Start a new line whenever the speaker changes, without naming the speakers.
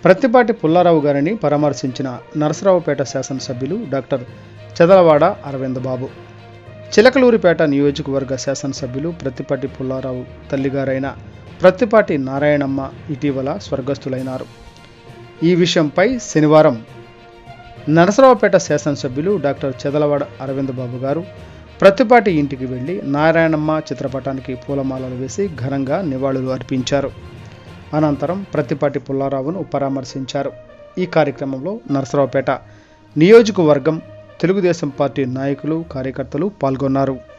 ప్రత్తిపాటి పుల్లారావు గారిని పరామర్శించిన నరసరావుపేట శాసనసభ్యులు డాక్టర్ చెదలవాడ అరవింద్ బాబు చిలకలూరిపేట నియోజకవర్గ శాసనసభ్యులు ప్రత్తిపాటి పుల్లారావు తల్లిగారైన ప్రత్తిపాటి నారాయణమ్మ ఇటీవల స్వర్గస్థులైనారు ఈ విషయంపై శనివారం నరసరావుపేట శాసనసభ్యులు డాక్టర్ చెదలవాడ అరవింద్ బాబు గారు ప్రత్తిపాటి ఇంటికి వెళ్లి నారాయణమ్మ చిత్రపటానికి పూలమాలలు వేసి ఘనంగా నివాళులు అర్పించారు అనంతరం ప్రత్తిపాటి పుల్లారావును పరామర్శించారు ఈ కార్యక్రమంలో నరసరావుపేట నియోజకవర్గం తెలుగుదేశం పార్టీ నాయకులు కార్యకర్తలు పాల్గొన్నారు